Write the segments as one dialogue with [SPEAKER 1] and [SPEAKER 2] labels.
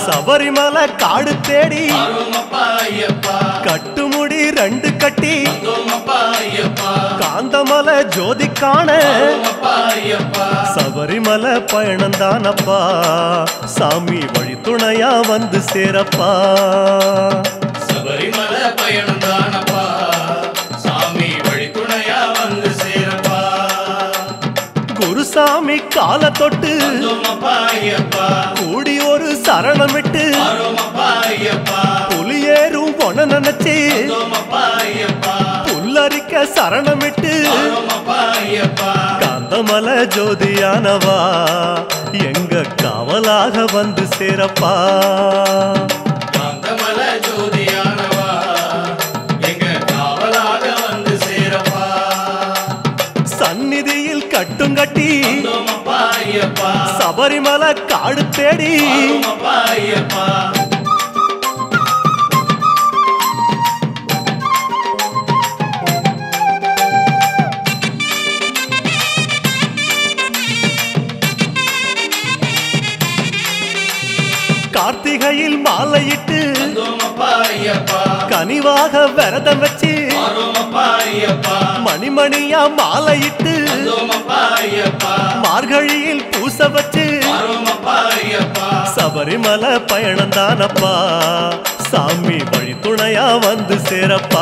[SPEAKER 1] சபரிமலை காடு தேடி
[SPEAKER 2] அருமப்பா ஐயப்பா
[SPEAKER 1] கட்டுமுடி ரெண்டு கட்டி
[SPEAKER 2] தோமப்பா ஐயப்பா
[SPEAKER 1] காந்தமலை ஜோதி காண
[SPEAKER 2] அருமப்பா ஐயப்பா
[SPEAKER 1] சபரிமலை பயணந்தானப்பா சாமி வழி துணையா வந்து சேரப்பா
[SPEAKER 2] சபரிமலை பயணம் தானப்பா சாமி வழித்துணையா வந்து சேரப்பா
[SPEAKER 1] குருசாமி கால தொட்டு
[SPEAKER 2] தோமப்பா ஐயப்பா
[SPEAKER 1] கூடி ஒரு சரணமிட்டு
[SPEAKER 2] அருமப்பா ஐயப்பா
[SPEAKER 1] புலியேறும் பொன நினைச்சு
[SPEAKER 2] தோமப்பா ஐயப்பா
[SPEAKER 1] புல்லரிக்க சரணமிட்டு
[SPEAKER 2] அருமப்பா ஐயப்பா
[SPEAKER 1] காந்தமல ஜோதியானவா எங்க காவலாக வந்து சேரப்பா
[SPEAKER 2] காந்தமல ஜோதியானவா எங்க காவலாக வந்து சேரப்பா
[SPEAKER 1] சந்நிதியில் கட்டும் கட்டி
[SPEAKER 2] தோமப்பா ஐயப்பா
[SPEAKER 1] சபரிமலை காடு தேடி
[SPEAKER 2] அருமப்பா ஐயப்பா
[SPEAKER 1] கார்த்திகையில் மாலையிட்டு
[SPEAKER 2] தோமப்பா ஐயப்பா
[SPEAKER 1] கனிவாக விரதம் வச்சு
[SPEAKER 2] அருமப்பா ஐயப்பா
[SPEAKER 1] மணிமணியா மாலையிட்டு
[SPEAKER 2] தோமப்பா ஐயப்பா
[SPEAKER 1] மார்கழியில் பூச வச்சு
[SPEAKER 2] அருமப்பா ஐயப்பா
[SPEAKER 1] சபரிமலை பயணம் தானப்பா சாமி வழி துணையா வந்து சேரப்பா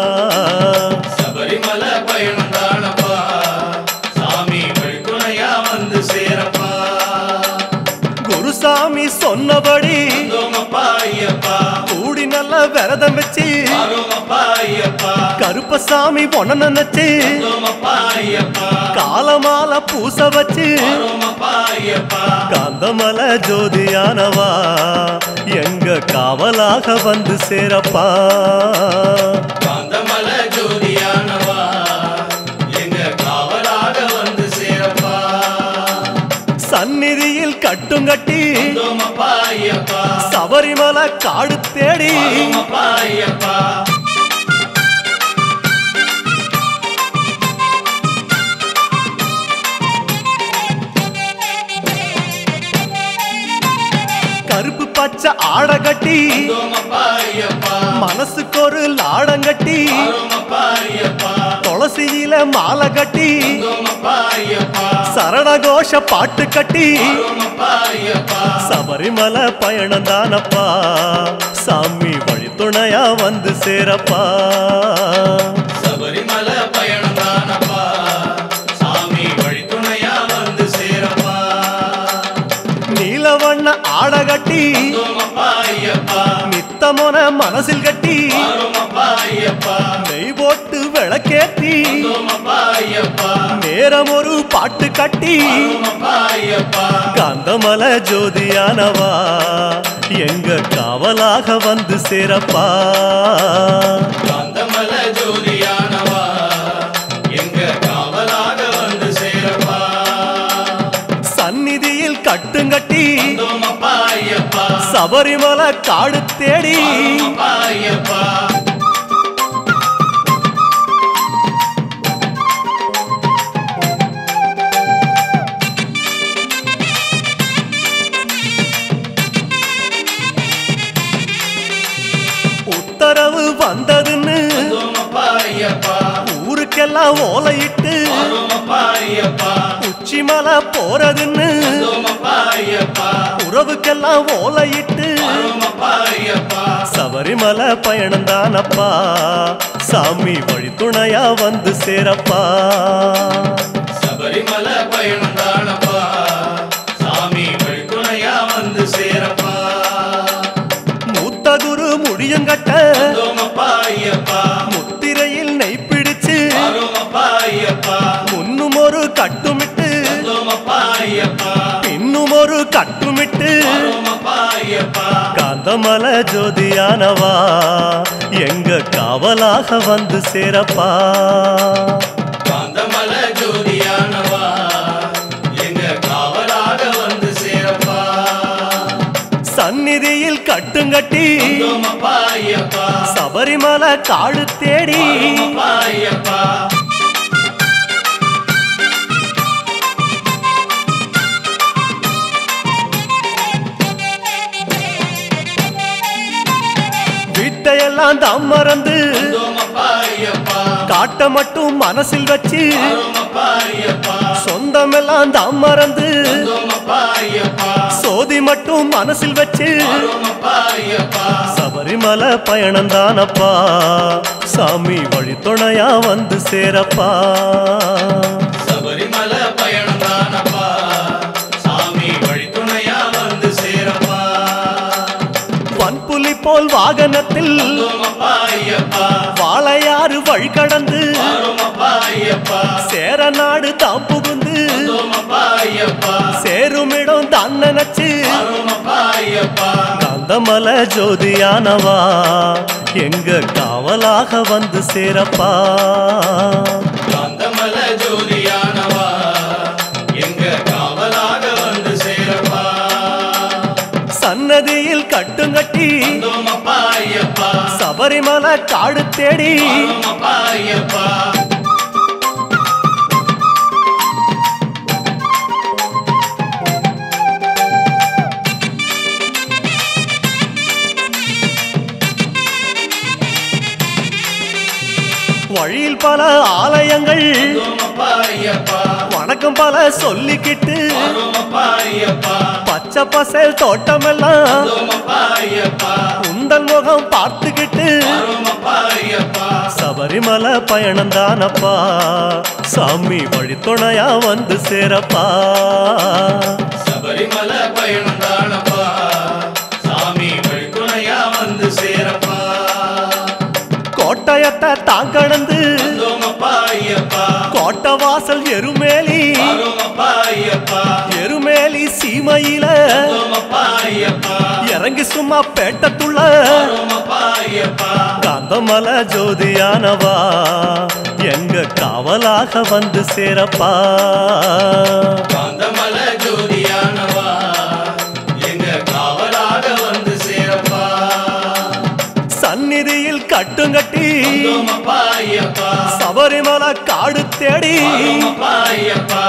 [SPEAKER 2] சபரிமலை பயணம் தானப்பா சாமி வழித்துணையா வந்து சேரப்பா
[SPEAKER 1] குருசாமி சொன்னபடி
[SPEAKER 2] தோமப்பா ஐயப்பா
[SPEAKER 1] கூடி நல்ல விரதம் வச்சு
[SPEAKER 2] அருமப்பா ஐயப்பா
[SPEAKER 1] கருப்பசாமி பொண்ண நினைச்சு
[SPEAKER 2] தோமப்பா ஐயப்பா
[SPEAKER 1] காலமால பூச வச்சு
[SPEAKER 2] அருமப்பா ஐயப்பா
[SPEAKER 1] காந்தமல ஜோதியானவா எங்க காவலாக வந்து சேரப்பா
[SPEAKER 2] காந்தமல ஜோதியானவா எங்க காவலாக வந்து சேரப்பா
[SPEAKER 1] சந்நிதியில் கட்டும் கட்டி
[SPEAKER 2] தோமப்பா ஐயப்பா
[SPEAKER 1] சபரிமலை காடு தேடி
[SPEAKER 2] அருமப்பா ஐயப்பா
[SPEAKER 1] கருப்பு பச்சை ஆட கட்டி
[SPEAKER 2] தோமப்பா ஐயப்பா
[SPEAKER 1] மனசுக்கு ஒரு லாடம் கட்டி
[SPEAKER 2] அருமப்பா ஐயப்பா
[SPEAKER 1] துளசியில மாலை கட்டி
[SPEAKER 2] தோமப்பா ஐயப்பா
[SPEAKER 1] சரணகோஷ பாட்டு கட்டி
[SPEAKER 2] அருமப்பா ஐயப்பா
[SPEAKER 1] சபரிமலை பயணம் தானப்பா சாமி வழி துணையா வந்து சேரப்பா
[SPEAKER 2] சபரிமலை பயணம் தானப்பா சாமி வழித்துணையா வந்து சேரப்பா
[SPEAKER 1] நீலவண்ண ஆட கட்டி
[SPEAKER 2] தோமப்பா ஐயப்பா
[SPEAKER 1] நித்தமொன மனசில் கட்டி
[SPEAKER 2] அருமப்பா ஐயப்பா
[SPEAKER 1] நெய் போட்டு விளக்கேத்தி
[SPEAKER 2] தோமப்பா ஐயப்பா
[SPEAKER 1] நேரம் ஒரு பாட்டு கட்டி
[SPEAKER 2] அருமப்பா ஐயப்பா
[SPEAKER 1] காந்தமல ஜோதியானவா எங்க காவலாக வந்து சேரப்பா
[SPEAKER 2] காந்தமல ஜோதியானவா எங்க காவலாக வந்து சேரப்பா
[SPEAKER 1] சந்நிதியில் கட்டுங்கட்டி
[SPEAKER 2] தோமப்பா ஐயப்பா
[SPEAKER 1] சபரிமலை காடு தேடி
[SPEAKER 2] அருமப்பா ஐயப்பா
[SPEAKER 1] உத்தரவு வந்ததுன்னு
[SPEAKER 2] தோமப்பா ஐயப்பா
[SPEAKER 1] ஊருக்கெல்லாம் ஓலையிட்டு
[SPEAKER 2] அருமப்பா ஐயப்பா
[SPEAKER 1] உச்சிமலை போறதுன்னு
[SPEAKER 2] தோமப்பா ஐயப்பா
[SPEAKER 1] உறவுக்கெல்லாம் ஓலையிட்டு
[SPEAKER 2] அருமப்பா ஐயப்பா
[SPEAKER 1] சபரிமலை பயணம் தானப்பா சாமி வழி துணையா வந்து சேரப்பா
[SPEAKER 2] சபரிமலை பயணம் தானப்பா சாமி வழித்துணையா வந்து சேரப்பா
[SPEAKER 1] மூத்த குரு முடியுங்கட்ட
[SPEAKER 2] தோமப்பா ஐயப்பா
[SPEAKER 1] முத்திரையில் நெய் பிடிச்சு
[SPEAKER 2] அருமப்பா ஐயப்பா
[SPEAKER 1] முன்னும் ஒரு கட்டுமிட்டு
[SPEAKER 2] தோமப்பா ஐயப்பா
[SPEAKER 1] பின்னும் ஒரு கட்டுமிட்டு
[SPEAKER 2] அருமப்பா ஐயப்பா
[SPEAKER 1] காந்தமல ஜோதியானவா எங்க காவலாக வந்து சேரப்பா
[SPEAKER 2] காந்தமல ஜோதியானவா எங்க காவலாக வந்து சேரப்பா
[SPEAKER 1] சந்நிதியில் கட்டுங்கட்டி
[SPEAKER 2] தோமப்பா ஐயப்பா
[SPEAKER 1] சபரிமலை காடு தேடி
[SPEAKER 2] அருமப்பா ஐயப்பா
[SPEAKER 1] வீட்டையெல்லாம் தாம் மறந்து
[SPEAKER 2] வந்தோமப்பா ஐயப்பா
[SPEAKER 1] காட்ட மட்டும் மனசில் வச்சு
[SPEAKER 2] வரோமப்பா ஐயப்பா
[SPEAKER 1] சொந்தமெல்லாம் தாம் மறந்து
[SPEAKER 2] வந்தோமப்பா ஐயப்பா
[SPEAKER 1] சோதி மட்டும் மனசில் வச்சு
[SPEAKER 2] வரோமப்பா ஐயப்பா
[SPEAKER 1] சபரிமலை பயணம் தானப்பா சாமி வழித்துணையா வந்து சேரப்பா
[SPEAKER 2] சபரிமலை பயணம் தானப்பா சாமி வழித்துணையா வந்து சேரப்பா
[SPEAKER 1] வன்புலி போல் வாகனத்தில்
[SPEAKER 2] வந்தோமப்பா ஐயப்பா
[SPEAKER 1] வாழையாறு வழி கடந்து
[SPEAKER 2] வரோமப்பா ஐயப்பா
[SPEAKER 1] சேர நாடு தாம் புகுந்து
[SPEAKER 2] வந்தோமப்பா ஐயப்பா
[SPEAKER 1] சேருமிடம் தான் நினைச்சு
[SPEAKER 2] வரோமப்பா ஐயப்பா
[SPEAKER 1] காந்தமல ஜோதியானவா எங்க காவலாக வந்து சேரப்பா
[SPEAKER 2] காந்தமல ஜோதியானவா எங்க காவலாக வந்து சேரப்பா
[SPEAKER 1] சன்னதியில் கட்டுங்கட்டி
[SPEAKER 2] வந்தோமப்பா ஐயப்பா
[SPEAKER 1] சபரிமலை காடு தேடி
[SPEAKER 2] வரோமப்பா ஐயப்பா
[SPEAKER 1] வழியில் பல ஆலயங்கள்
[SPEAKER 2] வந்தோமப்பா ஐயப்பா
[SPEAKER 1] வணக்கம் பல சொல்லிக்கிட்டு
[SPEAKER 2] வரோமப்பா ஐயப்பா
[SPEAKER 1] பச்சை பசல் தோட்டமெல்லாம்
[SPEAKER 2] வந்தோமப்பா ஐயப்பா
[SPEAKER 1] உந்தன் முகம் பார்த்துக்கிட்டு
[SPEAKER 2] வரோமப்பா ஐயப்பா
[SPEAKER 1] சபரிமலை பயணம் தானப்பா சாமி வழித்துணையா வந்து சேரப்பா
[SPEAKER 2] சபரிமலை பயணம் தானப்பா சாமி வழித்துணையா வந்து சேரப்பா
[SPEAKER 1] கோட்டயத்தை தான் கடந்து
[SPEAKER 2] வந்தோமப்பா ஐயப்பா
[SPEAKER 1] கோட்டை வாசல் எருமேலி
[SPEAKER 2] வரோமப்பா ஐயப்பா
[SPEAKER 1] எருமேலி சீமையில
[SPEAKER 2] வந்தோமப்பா ஐயப்பா
[SPEAKER 1] இறங்கி சும்மா பேட்டத்துள்ள
[SPEAKER 2] வரோமப்பா ஐயப்பா
[SPEAKER 1] காந்தமல ஜோதியானவா எங்க காவலாக வந்து சேரப்பா
[SPEAKER 2] காந்தமல ஜோதியானவா எங்க காவலாக வந்து சேரப்பா
[SPEAKER 1] சந்நிதியில் கட்டுங்கட்டி
[SPEAKER 2] வந்தோமப்பா ஐயப்பா
[SPEAKER 1] சபரிமலை காடு தேடி
[SPEAKER 2] வரோமப்பா ஐயப்பா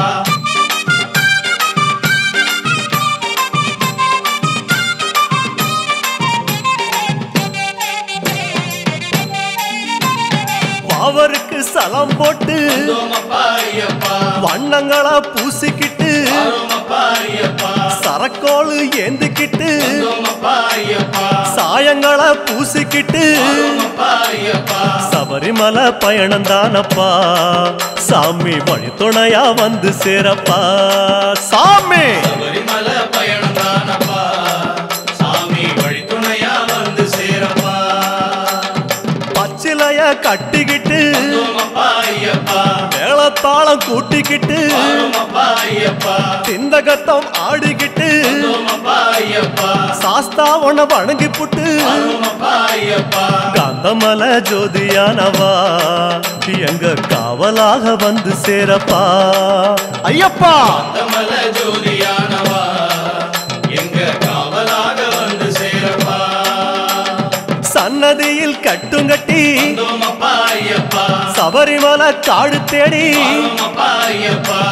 [SPEAKER 1] அவருக்கு சலம் போட்டு
[SPEAKER 2] வந்தோமப்பா ஐயப்பா
[SPEAKER 1] வண்ணங்களா பூசிக்கிட்டு
[SPEAKER 2] வரோமப்பா ஐயப்பா
[SPEAKER 1] சரக்கோளு ஏந்திக்கிட்டு
[SPEAKER 2] வந்தோமப்பா ஐயப்பா
[SPEAKER 1] சாயங்களா பூசிக்கிட்டு
[SPEAKER 2] வரோமப்பா ஐயப்பா
[SPEAKER 1] சபரிமலை பயணம் தானப்பா சாமி வழித்துணையா வந்து சேரப்பா சாமி
[SPEAKER 2] சபரிமலை பயணம் தானப்பா சாமி வழித்துணையா வந்து சேரப்பா
[SPEAKER 1] பச்சிலைய கட்டிக்கிட்டு
[SPEAKER 2] வந்தோமப்பா ஐயப்பா
[SPEAKER 1] மேளத்தாளம் கூட்டிக்கிட்டு
[SPEAKER 2] வரோமப்பா ஐயப்பா
[SPEAKER 1] திந்தகத்தம் ஆடிக்கிட்டு
[SPEAKER 2] வந்தோமப்பா ஐயப்பா
[SPEAKER 1] சாஸ்தா உன வணங்கி புட்டு
[SPEAKER 2] வரோமப்பா ஐயப்பா
[SPEAKER 1] காந்தமல ஜோதியானவா எங்க காவலாக வந்து சேரப்பா ஐயப்பா
[SPEAKER 2] காந்தமல ஜோதியானவா எங்க காவலாக வந்து சேரப்பா
[SPEAKER 1] சன்னதியில் கட்டுங்கட்டி
[SPEAKER 2] வந்தோமப்பா ஐயப்பா
[SPEAKER 1] சபரிமலை காடு தேடி
[SPEAKER 2] வரோமப்பா ஐயப்பா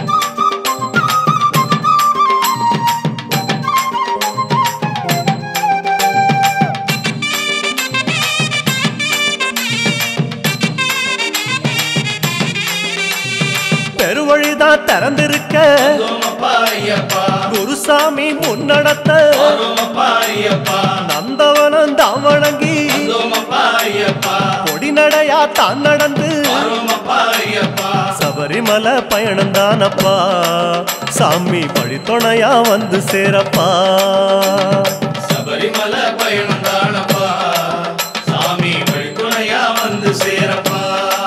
[SPEAKER 1] பெருவழிதான் திறந்திருக்க
[SPEAKER 2] வந்தோமப்பா ஐயப்பா
[SPEAKER 1] குருசாமி முன்னடத்த
[SPEAKER 2] வரோமப்பா ஐயப்பா
[SPEAKER 1] நந்தவனம் தான் வணங்கி
[SPEAKER 2] வந்தோமப்பா ஐயப்பா
[SPEAKER 1] பொடிநடையா தான் நடந்து
[SPEAKER 2] வரோமப்பா ஐயப்பா
[SPEAKER 1] சபரிமலை பயணம் தானப்பா சாமி வழித்துணையா வந்து சேரப்பா
[SPEAKER 2] சபரிமலை பயணம் தானப்பா சாமி வழித்துணையா வந்து சேரப்பா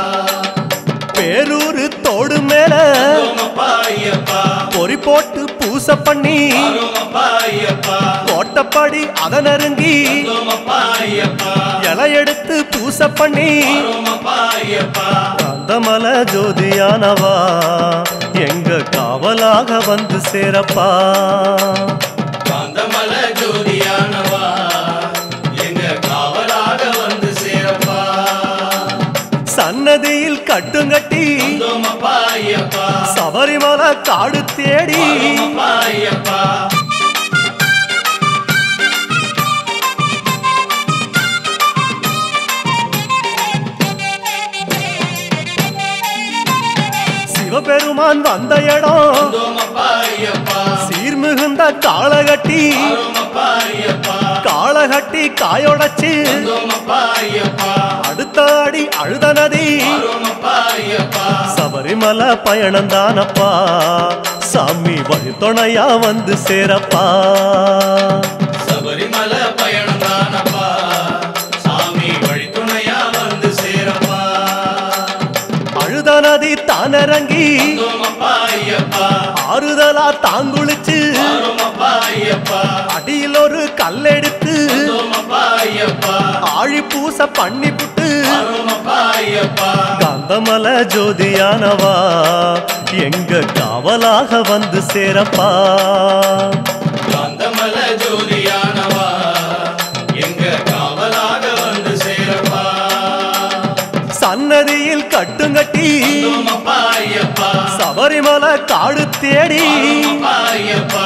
[SPEAKER 1] பேரூரு தோடு மேல
[SPEAKER 2] வரோமப்பா ஐயப்பா
[SPEAKER 1] பொறி போட்டு பூச பண்ணி
[SPEAKER 2] வரோமப்பா ஐயப்பா
[SPEAKER 1] கோட்டப்படி அதை நெருங்கி
[SPEAKER 2] வரோமப்பா ஐயப்பா
[SPEAKER 1] இலை எடுத்து பூச பண்ணி
[SPEAKER 2] வரோமப்பா ஐயப்பா
[SPEAKER 1] காந்தமல ஜோதியானவா எங்க காவலாக வந்து சேரப்பா
[SPEAKER 2] காந்தமல ஜோதியானவா எங்க காவலாக வந்து சேரப்பா
[SPEAKER 1] சன்னதியில் கட்டுங்கட்டி
[SPEAKER 2] வந்தோமப்பா ஐயப்பா
[SPEAKER 1] சபரிமலை காடு தேடி
[SPEAKER 2] வரோமப்பா ஐயப்பா
[SPEAKER 1] நான் வந்த இடம்
[SPEAKER 2] வந்தோமப்பா ஐயப்பா
[SPEAKER 1] சீர்மிகுந்த காளகட்டி
[SPEAKER 2] வரோமப்பா ஐயப்பா
[SPEAKER 1] காளகட்டி காயொடச்சு
[SPEAKER 2] வந்தோமப்பா ஐயப்பா
[SPEAKER 1] அடுத்த அடி அழுத நதி
[SPEAKER 2] வரோமப்பா ஐயப்பா
[SPEAKER 1] சபரிமலை பயணம் தானப்பா சாமி வழித்துணையா வந்து சேரப்பா
[SPEAKER 2] சபரிமலை பயணம் தானப்பா சாமி வழித்துணையா வந்து சேரப்பா
[SPEAKER 1] அழுத நதி தானிறங்கி
[SPEAKER 2] வந்தோமப்பா ஐயப்பா
[SPEAKER 1] ஆறுதலா தாங்குளிச்சு
[SPEAKER 2] வரோமப்பா ஐயப்பா
[SPEAKER 1] அடியில் ஒரு கல்லெடுத்து
[SPEAKER 2] வந்தோமப்பா ஐயப்பா
[SPEAKER 1] ஆழி பூச பண்ணி புட்டு
[SPEAKER 2] வரோமப்பா ஐயப்பா
[SPEAKER 1] காந்தமல ஜோதியானவா எங்க காவலாக வந்து சேரப்பா
[SPEAKER 2] காந்தமல ஜோதியானவா எங்க காவலாக வந்து சேரப்பா
[SPEAKER 1] சன்னதியில் கட்டுங்கட்டி
[SPEAKER 2] வந்தோமப்பா ஐயப்பா
[SPEAKER 1] சபரிமலை காடு தேடி
[SPEAKER 2] வரோமப்பா ஐயப்பா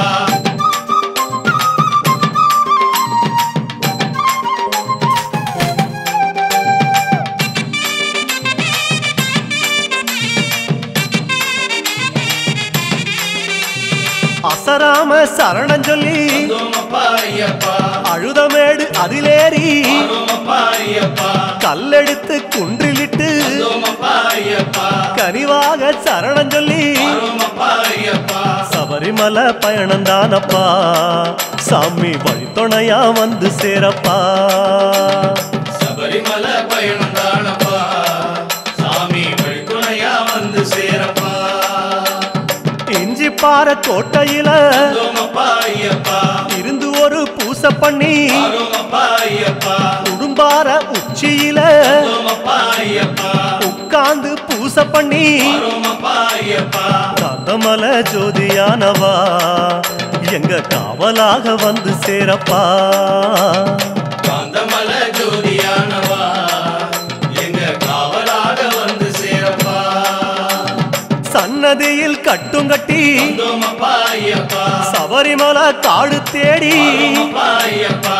[SPEAKER 1] அசராம சரணம் சொல்லி
[SPEAKER 2] வந்தோமப்பா ஐயப்பா
[SPEAKER 1] அழுதமேடு அதிலேறி
[SPEAKER 2] வரோமப்பா ஐயப்பா
[SPEAKER 1] கல்லெடுத்து குன்றிலிட்டு
[SPEAKER 2] வந்தோமப்பா ஐயப்பா
[SPEAKER 1] கனிவாக சரணம் சொல்லி
[SPEAKER 2] வரோமப்பா ஐயப்பா
[SPEAKER 1] சபரிமலை பயணம் தானப்பா சாமி வழித்துணையா வந்து சேரப்பா
[SPEAKER 2] சபரிமலை பயணம் தானப்பா சாமி வழித்துணையா வந்து சேரப்பா
[SPEAKER 1] இஞ்சி பாறை கோட்டையில
[SPEAKER 2] வந்தோமப்பா ஐயப்பா
[SPEAKER 1] இருந்து ஒரு பூச பண்ணி
[SPEAKER 2] வரோமப்பா ஐயப்பா
[SPEAKER 1] குடும்பார உச்சியில
[SPEAKER 2] வந்தோமப்பா ஐயப்பா
[SPEAKER 1] உட்கார்ந்து பூச பண்ணி
[SPEAKER 2] வரோமப்பா ஐயப்பா
[SPEAKER 1] காந்தமல ஜோதியானவா எங்க காவலாக வந்து சேரப்பா
[SPEAKER 2] காந்தமல ஜோதியானவா எங்க காவலாக வந்து சேரப்பா
[SPEAKER 1] சன்னதியில் கட்டுங்கட்டி
[SPEAKER 2] வந்தோமப்பா ஐயப்பா
[SPEAKER 1] சபரிமலை காடு தேடி
[SPEAKER 2] வரோமப்பா ஐயப்பா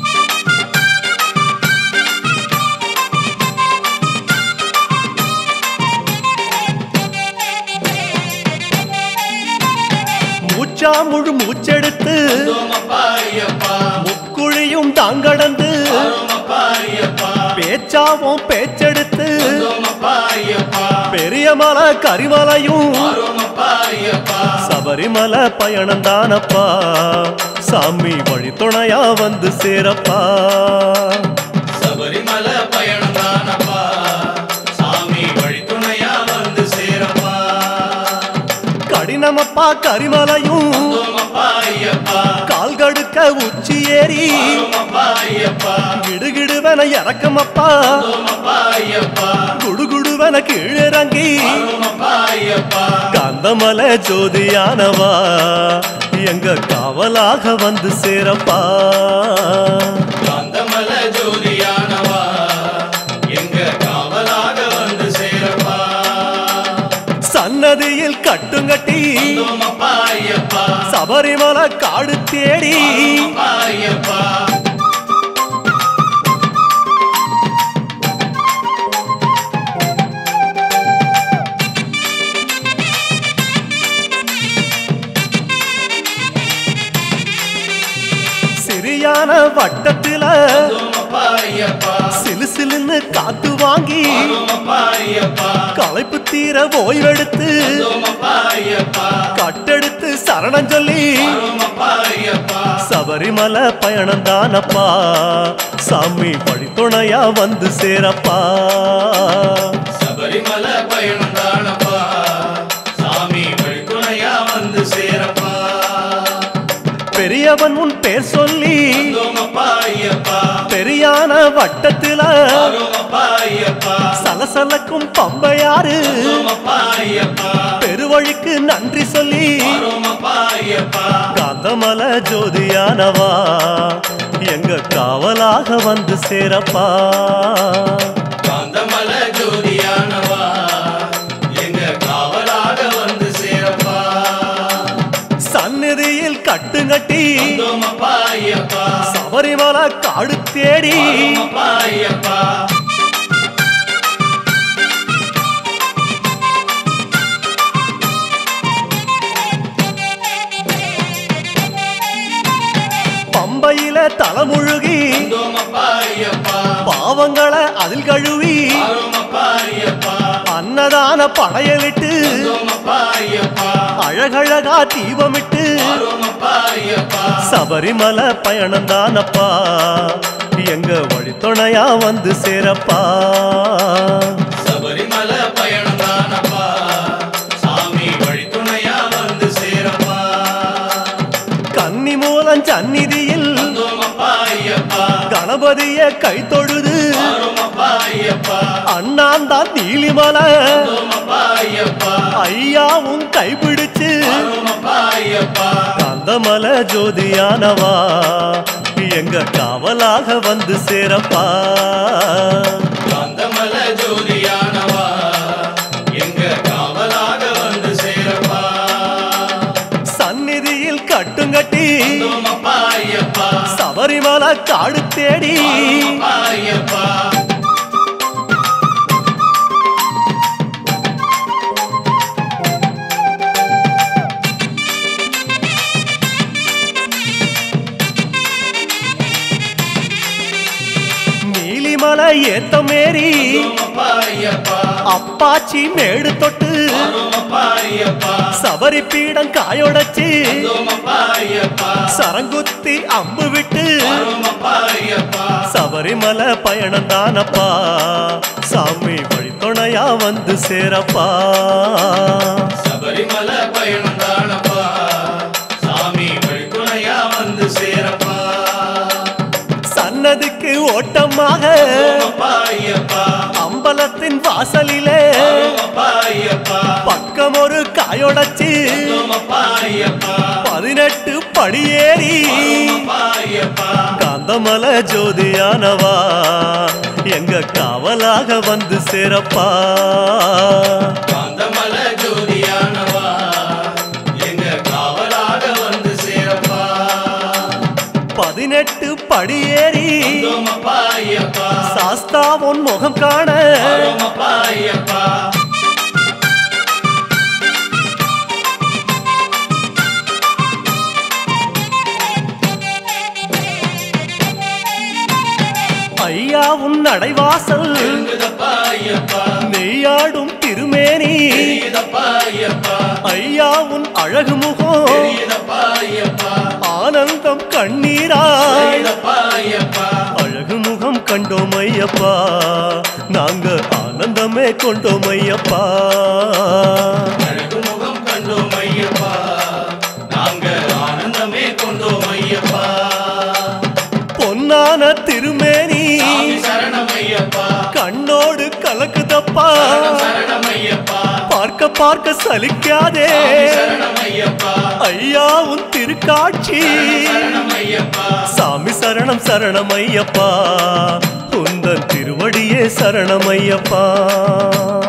[SPEAKER 1] மூச்சா முழு மூச்செடுத்து
[SPEAKER 2] வந்தோமப்பா ஐயப்பா
[SPEAKER 1] முக்குழியும் தாங்கடந்து
[SPEAKER 2] வரோமப்பா ஐயப்பா
[SPEAKER 1] பேச்சாவும் பேச்செடுத்து
[SPEAKER 2] வந்தோமப்பா ஐயப்பா
[SPEAKER 1] பெரிய மலை கரிமலையும்
[SPEAKER 2] வரோமப்பா ஐயப்பா
[SPEAKER 1] சபரிமலை பயணம் தானப்பா சாமி வழித்துணையா வந்து சேரப்பா
[SPEAKER 2] சபரிமலை பயணம் தானப்பா சாமி வழித்துணையா வந்து சேரப்பா
[SPEAKER 1] கடினமப்பா கரிமலையும்
[SPEAKER 2] வந்தோமப்பா ஐயப்பா
[SPEAKER 1] கால்கடுக்க உச்சி ஏறி
[SPEAKER 2] வரோமப்பா ஐயப்பா
[SPEAKER 1] கிடுகிடுவன இறக்கமப்பா
[SPEAKER 2] வந்தோமப்பா ஐயப்பா
[SPEAKER 1] குடுகுடுவன கீழிறங்கி
[SPEAKER 2] வரோமப்பா ஐயப்பா
[SPEAKER 1] காந்தமலை ஜோதியானவா எங்க காவலாக வந்து சேரப்பா
[SPEAKER 2] காந்தமல ஜோதியானவா எங்க காவலாக வந்து சேரப்பா
[SPEAKER 1] சன்னதியில் கட்டுங்கட்டி
[SPEAKER 2] வந்தோமப்பா ஐயப்பா
[SPEAKER 1] சபரிமலை காடு தேடி
[SPEAKER 2] வரோமப்பா ஐயப்பா
[SPEAKER 1] சிறியான வட்டத்தில
[SPEAKER 2] வந்தோமப்பா ஐயப்பா
[SPEAKER 1] சிலு சிலுன்னு காத்து வாங்கி
[SPEAKER 2] வரோமப்பா ஐயப்பா
[SPEAKER 1] களைப்பு தீர ஓய்வெடுத்து
[SPEAKER 2] வந்தோமப்பா ஐயப்பா
[SPEAKER 1] கட்டெடுத்து சரணம் சொல்லி
[SPEAKER 2] வரோமப்பா ஐயப்பா
[SPEAKER 1] சபரிமலை பயணம் தானப்பா சாமி வழித்துணையா வந்து சேரப்பா
[SPEAKER 2] சபரிமலை பயணம் தானப்பா சாமி வழித்துணையா வந்து சேரப்பா
[SPEAKER 1] பெரியவன் உன் பேர் சொல்லி
[SPEAKER 2] வந்தோமப்பா ஐயப்பா
[SPEAKER 1] பெரியான வட்டத்தில
[SPEAKER 2] வரோமப்பா ஐயப்பா
[SPEAKER 1] சலசலக்கும் பம்பையாறு
[SPEAKER 2] வரோமப்பா ஐயப்பா
[SPEAKER 1] பெருவழிக்கு நன்றி சொல்லி
[SPEAKER 2] வரோமப்பா ஐயப்பா
[SPEAKER 1] காந்தமல ஜோதியானவா எங்க காவலாக வந்து சேரப்பா
[SPEAKER 2] காந்தமல ஜோதியானவா எங்க காவலாக வந்து சேரப்பா
[SPEAKER 1] சந்நிதியில் கட்டுங்கட்டி
[SPEAKER 2] வந்தோமப்பா ஐயப்பா
[SPEAKER 1] சபரிமலை காடு தேடி
[SPEAKER 2] வரோமப்பா ஐயப்பா
[SPEAKER 1] பாம்புவில தலைமுழுகி
[SPEAKER 2] வந்தோமப்பா ஐயப்பா
[SPEAKER 1] பாவங்களை அதில் கழுவி
[SPEAKER 2] ஆரோமப்பா ஐயப்பா
[SPEAKER 1] அன்னதான படையலிட்டு
[SPEAKER 2] வந்தோமப்பா ஐயப்பா
[SPEAKER 1] அழகழகா தீபமிட்டு
[SPEAKER 2] ஆரோமப்பா ஐயப்பா
[SPEAKER 1] சபரிமலை பயணம் தானப்பா எங்க வழித்துணையா வந்து சேரப்பா
[SPEAKER 2] சபரிமலை பயணம் தானப்பா சாமி வழித்துணையா வந்து சேரப்பா
[SPEAKER 1] கன்னி மூலம் சந்நிதியில்
[SPEAKER 2] வந்தோமப்பா ஐயப்பா
[SPEAKER 1] கணபதிய கை தொழுது
[SPEAKER 2] ஆரோமப்பா ஐயப்பா
[SPEAKER 1] அண்ணாந்தான் நீலிமலை
[SPEAKER 2] வந்தோமப்பா ஐயப்பா
[SPEAKER 1] ஐயாவும் கைப்பிடிச்சு
[SPEAKER 2] ஆரோமப்பா ஐயப்பா
[SPEAKER 1] கந்தமல ஜோதியானவா எங்க காவலாக வந்து சேரப்பா
[SPEAKER 2] காந்தமல ஜோதியானவா எங்க காவலாக வந்து சேரப்பா
[SPEAKER 1] சந்நிதியில் கட்டுங்கட்டி
[SPEAKER 2] வந்தோமப்பா ஐயப்பா
[SPEAKER 1] சபரிமலை காடு தேடி
[SPEAKER 2] ஆரோமப்பா ஐயப்பா
[SPEAKER 1] நீலிமலை ஏத்த மேரி
[SPEAKER 2] வந்தோமப்பா ஐயப்பா
[SPEAKER 1] அப்பாச்சி மேடு தொட்டு
[SPEAKER 2] ஆரோமப்பா ஐயப்பா
[SPEAKER 1] சபரி பீடம் காயொடச்சு
[SPEAKER 2] வந்தோமப்பா ஐயப்பா
[SPEAKER 1] சரங்குத்தி அம்பு விட்டு
[SPEAKER 2] ஆரோமப்பா ஐயப்பா
[SPEAKER 1] சபரிமலை பயணம் தானப்பா சாமி வழித்துணையா வந்து சேரப்பா
[SPEAKER 2] சபரிமலை பயணம் தானப்பா சாமி வழித்துணையா வந்து சேரப்பா
[SPEAKER 1] சன்னதிக்கு ஓட்டமாக
[SPEAKER 2] ஆரோமப்பா ஐயப்பா
[SPEAKER 1] அம்பலத்தின் வாசலிலே
[SPEAKER 2] ஆரோமப்பா ஐயப்பா
[SPEAKER 1] பக்கம் ஒரு காயொடச்சு
[SPEAKER 2] வந்தோமப்பா ஐயப்பா
[SPEAKER 1] பதினெட்டு படியேறி
[SPEAKER 2] ஆரோமப்பா ஐயப்பா
[SPEAKER 1] காந்தமல ஜோதியானவா எங்க காவலாக வந்து சேரப்பா
[SPEAKER 2] காந்தமல ஜோதியானவா எங்க காவலாக வந்து சேரப்பா
[SPEAKER 1] பதினெட்டு படியேறி
[SPEAKER 2] வந்தோமப்பா ஐயப்பா
[SPEAKER 1] சாஸ்தா உன் முகம் காண
[SPEAKER 2] ஆரோமப்பா ஐயப்பா
[SPEAKER 1] ஐயா உன் நடைவாசல்
[SPEAKER 2] எழுந்துதப்பா ஐயப்பா
[SPEAKER 1] நெய்யாடும் திருமேனி
[SPEAKER 2] தெரியுதப்பா ஐயப்பா
[SPEAKER 1] ஐயா உன் அழகு முகம்
[SPEAKER 2] தெரியுதப்பா ஐயப்பா
[SPEAKER 1] ஆனந்தம் கண்ணீராய்
[SPEAKER 2] தெரியுதப்பா ஐயப்பா
[SPEAKER 1] அழகு முகம் கண்டோம் ஐயப்பா நாங்க ஆனந்தமே கொண்டோம் ஐயப்பா
[SPEAKER 2] அழகு முகம் கண்டோம் ஐயப்பா நாங்க ஆனந்தமே கொண்டோம் ஐயப்பா
[SPEAKER 1] பொன்னான திருமேனி
[SPEAKER 2] சாமி சரணம் ஐயப்பா
[SPEAKER 1] கண்ணோடு கலக்குதப்பா
[SPEAKER 2] சரணம் சரணம் ஐயப்பா
[SPEAKER 1] பார்க்க பார்க்க சலிக்காதே
[SPEAKER 2] சாமி சரணம் ஐயப்பா
[SPEAKER 1] ஐயா உன் திருக்காட்சி
[SPEAKER 2] சரணம் ஐயப்பா
[SPEAKER 1] சாமி சரணம் சரணம் ஐயப்பா உந்தன் திருவடியே சரணம் ஐயப்பா